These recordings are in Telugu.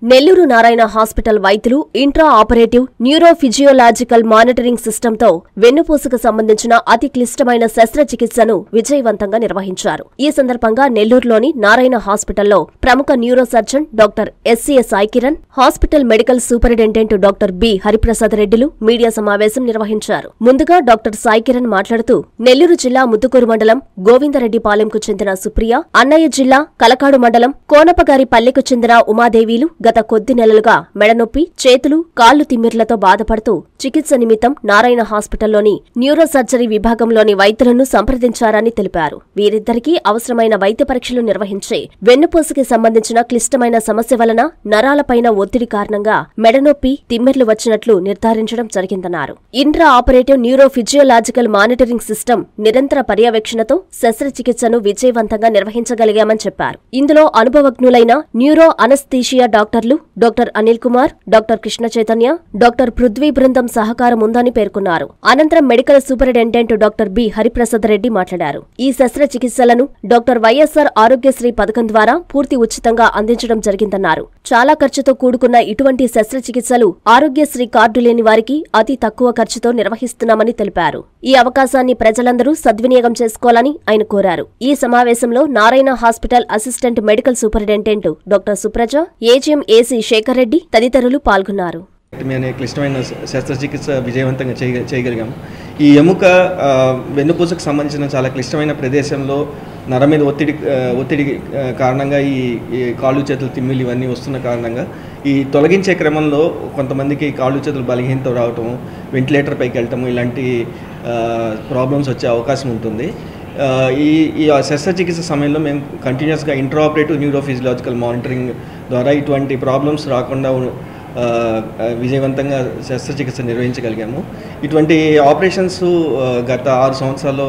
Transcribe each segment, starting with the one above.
నెల్లూరు నారాయణ హాస్పిటల్ వైద్యులు ఇంట్రా ఆపరేటివ్ న్యూరోఫిజియోలాజికల్ మానిటరింగ్ సిస్టంతో వెన్నుపూసకు సంబంధించిన అతి క్లిష్టమైన శస్త్రచికిత్సను విజయవంతంగా నిర్వహించారు ఈ సందర్భంగా నెల్లూరులోని నారాయణ హాస్పిటల్లో ప్రముఖ neuro surgeon doctor SCS Sai Kiran hospital medical superintendent doctor B Hariprasad రెడ్డిలు మీడియా సమావేశం నిర్వహించారు ముందుగా డాక్టర్ సాయి కిరణ్ మాట్లాడుతూ నెల్లూరు జిల్లా ముద్దుకూరు మండలం గోవిందరెడ్డిపాలెంకు చెందిన సుప్రియ అన్నయ్య జిల్లా కలకాడు మండలం కోనపగారి పల్లెకు చెందిన ఉమాదేవీలు గత కొద్ది నెలలుగా మెడనొప్పి చేతులు కాళ్లు తిమ్మిర్లతో బాధపడుతూ చికిత్స నిమిత్తం నారాయణ హాస్పిటల్లోని న్యూరో సర్జరీ విభాగంలోని వైద్యులను సంప్రదించారని తెలిపారు వీరిద్దరికీ అవసరమైన వైద్య పరీక్షలు నిర్వహించి వెన్నుపూసకి సంబంధించిన క్లిష్టమైన సమస్య వలన నరాలపైన ఒత్తిడి కారణంగా మెడనొప్పి తిమ్మిర్లు వచ్చినట్లు నిర్ధారించడం జరిగిందన్నారు intra operative neuro physiological monitoring system నిరంతర పర్యవేక్షణతో శస్త్రచికిత్సను విజయవంతంగా నిర్వహించగలిగామని చెప్పారు ఇందులో అనుభవజ్ఞులైన న్యూరో అనస్థీషియా డాక్టర్లు doctor Anil Kumar doctor Krishna Chaitanya doctor Prithvi బృందం సహకారం ఉందని పేర్కొన్నారు అనంతరం medical superintendent doctor B Hariprasad Reddy మాట్లాడారు ఈ శస్త్రచికిత్సలను డాక్టర్ వైఎస్ఆర్ ఆరోగ్యశ్రీ పథకం ద్వారా పూర్తి ఉచితంగా అందించడం జరిగిందన్నారు చాలా ఖర్చుతో కూడుకున్న ఇటువంటి శస్త్రచికిత్సలు ఆరోగ్యశ్రీ కార్డు లేని వారికి అతి తక్కువ ఖర్చుతో నిర్వహిస్తున్నామని తెలిపారు ఈ అవకాశాన్ని ప్రజలందరూ సద్వినియోగం చేసుకోవాలని ఆయన కోరారు ఈ సమావేశంలో Narayana hospital assistant medical superintendent doctor Supraja AGM AC Sekhar Reddy తదితరులు పాల్గొన్నారు మీ అనే క్లిష్టమైన శ- శస్త్రచికిత్స విజయవంతంగా చేయ చేయగలిగాము ఈ ఎముక ఆ, వెన్నుపూసకు సంబంధించిన చాలా క్లిష్టమైన ప్రదేశంలో నర మీద ఒత్తిడి ఆ, ఒత్తిడి ఆ, కారణంగా ఈ ఈ కాళ్ళు చేతులు తిమ్మిలు ఇవన్నీ వస్తున్న కారణంగా ఈ తొలగించే క్రమంలో కొంతమందికి కాళ్ళు చేతులు బలహీనత రావటం వెంటిలేటర్ పైకి వెళ్ళటము ఇలాంటి ప్రాబ్లమ్స్ వచ్చే అవకాశం ఉంటుంది ఆ, ఈ ఈ శస్త్రచికిత్స సమయంలో మేము కంటిన్యూస్గా ఇంట్రాపరేటివ్ న్యూరోఫిజియలాజికల్ మానిటరింగ్ ద్వారా ఇటువంటి ప్రాబ్లమ్స్ రాకుండా ఉ- ఆ, ఆ, విజయవంతంగా శస్త్రచికిత్స నిర్వహించగలిగాము ఇటువంటి ఆపరేషన్స్ ఆ, గత ఆరు సంవత్సరాల్లో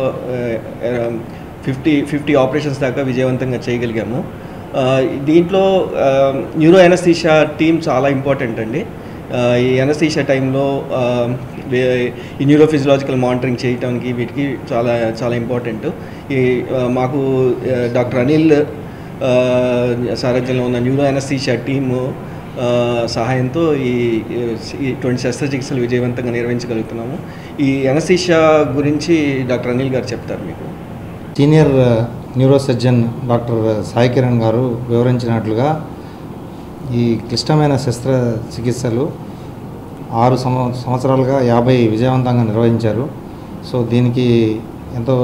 ఫిఫ్టీ ఫిఫ్టీ ఆపరేషన్స్ దాకా విజయవంతంగా చేయగలిగాము ఆ, దీంట్లో న్యూరో ఎనస్థీషియా టీం చాలా ఇంపార్టెంట్ అండి ఆ, ఈ ఎనస్థీషియా టైంలో ఆ, వే- ఈ న్యూరోఫిజియలాజికల్ మానిటరింగ్ చేయడానికి వీటికి చాలా చాలా ఇంపార్టెంట్ ఈ ఆ, మాకు ఆ, డాక్టర్ అనిల్ ఆ, సారథ్యంలో ఉన్న న్యూరో ఎనస్థీషియా టీము ఆ, సహాయంతో ఈ ఈ ఇటువంటి శస్త్రచికిత్సలు విజయవంతంగా నిర్వహించగలుగుతున్నాము ఈ ఎనస్థీషియా గురించి డాక్టర్ అనిల్ గారు చెప్తారు మీకు senior neuro surgeon doctor Sai Kiran garu వివరించినట్లుగా ఈ క్లిష్టమైన శస్త్రచికిత్సలు ఆరు సంవ సంవత్సరాలుగా యాభై విజయవంతంగా నిర్వహించారు సో దీనికి ఎంతో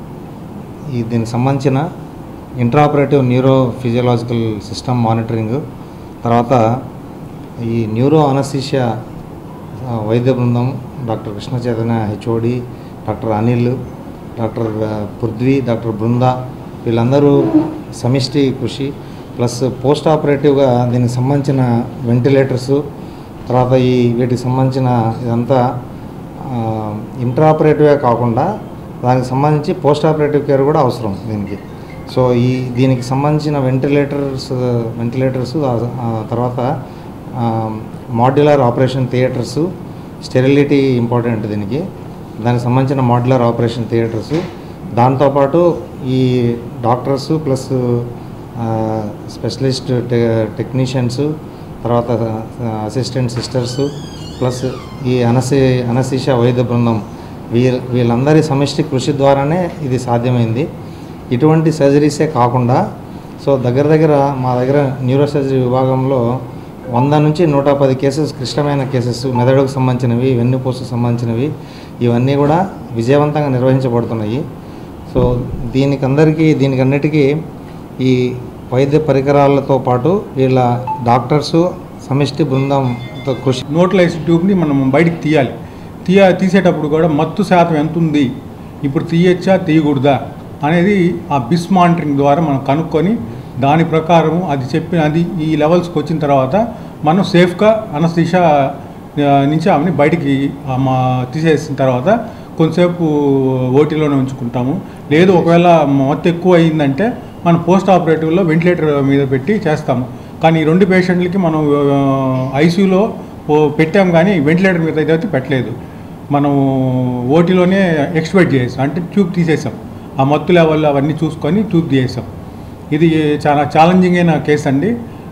ఈ దీనికి సంబంధించిన intraoperative neuro physiological system monitoring తర్వాత ఈ న్యూరో అనస్థీషియా ఆ, వైద్య బృందం doctor Krishna Chaitanya HOD doctor Anil doctor ఆ, పృథ్వీ డాక్టర్ బృంద వీళ్ళందరూ సమిష్టి కృషి ప్లస్ పోస్ట్ ఆపరేటివ్గా దీనికి సంబంధించిన వెంటిలేటర్స్ తర్వాత ఈ వీటికి సంబంధించిన ఇదంతా ఇంట్రాపరేటివే కాకుండా దానికి సంబంధించి పోస్ట్ ఆపరేటివ్ కేర్ కూడా అవసరం దీనికి సో ఈ దీనికి సంబంధించిన వెంటిలేటర్స్ వెంటిలేటర్స్ ఆ- ఆ తర్వాత modular operation theatres sterility important దీనికి దానికి సంబంధించిన మాడ్యులర్ ఆపరేషన్ థియేటర్స్ దాంతోపాటు ఈ డాక్టర్స్ ప్లస్ స్పెషలిస్ట్ టె టెక్నీషియన్స్ తర్వాత అసిస్టెంట్ సిస్టర్స్ ప్లస్ ఈ అనసి అనశీష వైద్య బృందం వీళ్ళ వీళ్ళందరి సమిష్టి కృషి ద్వారానే ఇది సాధ్యమైంది ఇటువంటి సర్జరీసే కాకుండా సో దగ్గర దగ్గర మా దగ్గర న్యూరో సర్జరీ విభాగంలో వంద నుంచి నూట పది కేసెస్ క్లిష్టమైన కేసెస్ మెదడుకు సంబంధించినవి వెన్నుపూసకు సంబంధించినవి ఇవన్నీ కూడా విజయవంతంగా నిర్వహించబడుతున్నాయి సో దీనికి అందరికీ దీనికి అన్నిటికీ ఈ వైద్య పరికరాలతో పాటు వీళ్ళ డాక్టర్సు సమిష్టి బృందంతో కృషి నోట్లైస్ ట్యూబ్ని మనం బయటికి తీయాలి తీయ తీసేటప్పుడు కూడా మత్తు శాతం ఎంత ఉంది ఇప్పుడు తీయచ్చా తీయకూడదా అనేది ఆ బిస్ మానిటరింగ్ ద్వారా మనం కనుక్కొని దాని ప్రకారం అది చెప్పిన అది ఈ లెవెల్స్కి వచ్చిన తర్వాత మనం సేఫ్గా అనస్థిషా నుంచి ఆమెని బయటికి ఆ, మా తీసేసిన తర్వాత కొంతసేపు ఓటీలోనే ఉంచుకుంటాము లేదు ఒకవేళ మత్తు ఎక్కువ అయిందంటే మనం పోస్ట్ ఆపరేటివ్లో వెంటిలేటర్ మీద పెట్టి చేస్తాము కానీ ఈ రెండు పేషెంట్లకి మనం ఐసీయూలో పెట్టాం కానీ వెంటిలేటర్ మీద అయితే పెట్టలేదు మనం ఓటీలోనే ఎక్స్పెక్ట్ చేసాం అంటే ట్యూబ్ తీసేసాం ఆ మత్తు లెవెల్ అవన్నీ చూసుకొని ట్యూబ్ తీసేసాం ఇది చాలా ఛాలెంజింగ్ అయిన కేసు అండి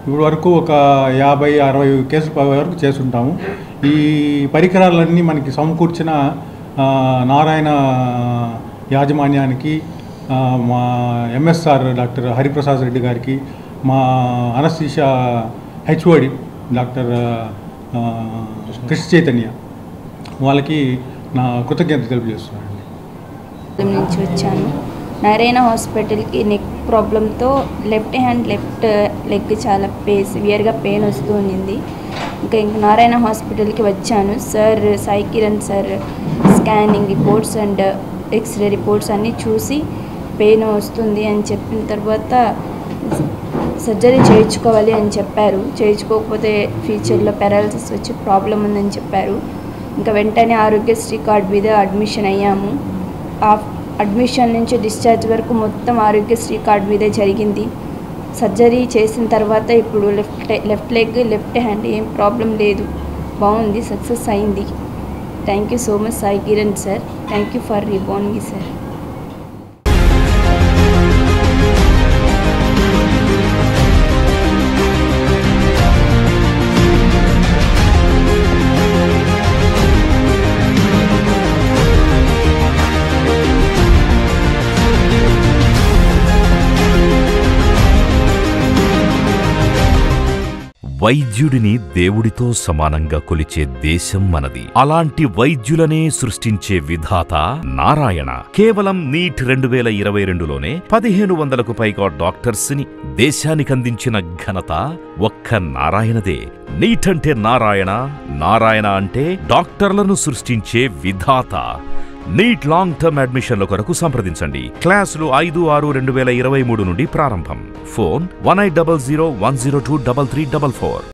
ఇప్పుడు వరకు ఒక యాభై అరవై కేసుల పై వరకు చేస్తుంటాము ఈ పరికరాలన్నీ మనకి సమకూర్చిన ఆ, నారాయణ యాజమాన్యానికి ఆ, మా ఎంఎస్ఆర్ డాక్టర్ హరిప్రసాద్ రెడ్డి గారికి మా అనస్థీషా హెచ్ఓడి డాక్టర్ ఆ, కృష్ణ చైతన్య వాళ్ళకి నా కృతజ్ఞత తెలియజేస్తున్నానండి ప్రాబ్లం నుంచి వచ్చాను నారాయణ హాస్పిటల్కి నెక్ ప్రాబ్లంతో లెఫ్ట్ హ్యాండ్ లెఫ్ట్ లెగ్ చాలా పే సివియర్గా పెయిన్ వస్తూ ఉండింది ఇంకా ఇంక నారాయణ హాస్పిటల్కి వచ్చాను sir Sai Kiran sir scanning reports and X ray reports అన్నీ చూసి పెయిన్ వస్తుంది అని చెప్పిన తర్వాత సర్జరీ చేయించుకోవాలి అని చెప్పారు చేయించుకోకపోతే ఫ్యూచర్లో పెరాలసిస్ వచ్చి ప్రాబ్లం ఉందని చెప్పారు ఇంకా వెంటనే ఆరోగ్యశ్రీ కార్డ్ మీద అడ్మిషన్ అయ్యాము ఆ అడ్మిషన్ నుంచి డిశ్చార్జ్ వరకు మొత్తం ఆరోగ్యశ్రీ కార్డ్ మీదే జరిగింది సర్జరీ చేసిన తర్వాత ఇప్పుడు left left leg left hand ఏం ప్రాబ్లం లేదు బాగుంది సక్సెస్ అయింది thank you so much Sai Kiran sir thank you for reborn మీ సార్ వైద్యుడిని దేవుడితో సమానంగా కొలిచే దేశం మనది అలాంటి వైద్యులనే సృష్టించే విధాత నారాయణ కేవలం నీట్ రెండు వేల ఇరవై రెండులోనే పదిహేను వందలకు పైగా డాక్టర్స్ ని దేశానికందించిన ఘనత ఒక్క నారాయణదే నీట్ అంటే నారాయణ నారాయణ అంటే డాక్టర్లను సృష్టించే విధాత నీట్ లాంగ్ టర్మ్ అడ్మిషన్ల కొరకు సంప్రదించండి క్లాసులు ఐదు ఆరు రెండు వేల ఇరవై మూడు నుండి ప్రారంభం phone one eight double zero one zero two double three double four